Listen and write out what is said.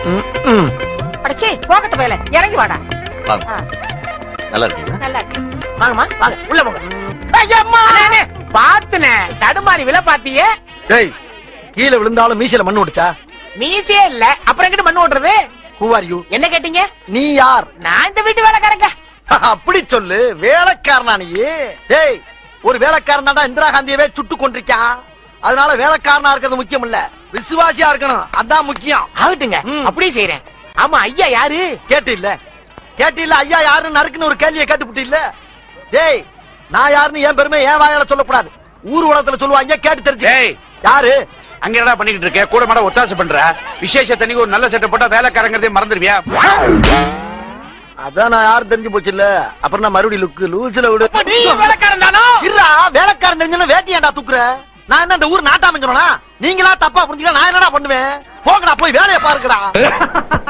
ம், ம். அடச்சே போகத்து போயல இறங்கி வாடா வாங்க ஆ, நல்லா இருக்கீங்களா நல்லா இருக்கு வாங்கம்மா வாங்க உள்ள போங்க அண்ணே, பாத்துனே தடுமாறி விழ பாத்தியே டேய் கீழே விழுந்தாலும் மீசையில மண்ணு ஓடிச்சா மீசே இல்ல அப்புறம் எங்கிட்டு மண்ணு ஓட்டுறது ஹூ ஆர் யூ என்ன கேட்டீங்க நீ யார் நான் இந்த வீட்டு வேலைக்காரங்க அப்படி சொல்லு வேலைக்காரனா நீ டேய் ஒரு வேலைக்காரன் தான்டா இந்திரா காந்தியவே சுட்டு கொண்டிருக்கான் அதனால வேலைக்காரனா இருக்கிறது முக்கியம் இல்ல விசுவாசியா இருக்கணும் அதான் முக்கியம் ஆகட்டுங்க ம். அப்படியே செய்யறேன் ஆமா ஐயா யாரு கேட்டு இல்ல கேட்டு இல்ல ஐயா யாருன்னு நறுக்குன்னு ஒரு கேள்வியை கேட்டுப்புட்டு இல்ல டேய் நான் யாருன்னு என் பெருமை என் வாயால சொல்லக்கூடாது ஊர் உலகத்துல சொல்லுவாங்க கேட்டு தெரிஞ்சு டேய் யாரு அங்க என்னடா பண்ணிக்கிட்டு இருக்க கூட மாட ஒத்தாசை பண்ற விசேஷ தண்ணிக்கு ஒரு நல்ல செட்டப் போட்டா வேலைக்காரங்கிறதே மறந்துடுவியா அதான் நான் யாரு தெரிஞ்சு போச்சு இல்ல அப்புறம் நான் மறுபடியும் லுக்கு லூசில விடு அப்ப நீ வேலைக்காரன் தானோ இருடா வேலைக்காரன் தெரிஞ்சா வேட்டி ஏன்டா தூக்குற நான் என்ன இந்த ஊர் நாட்டாம சொன்னா நீங்களா தப்பா புரிஞ்சுக்க நான் என்னடா பண்ணுவேன் போங்கடா போய் வேலையை பாருங்கடா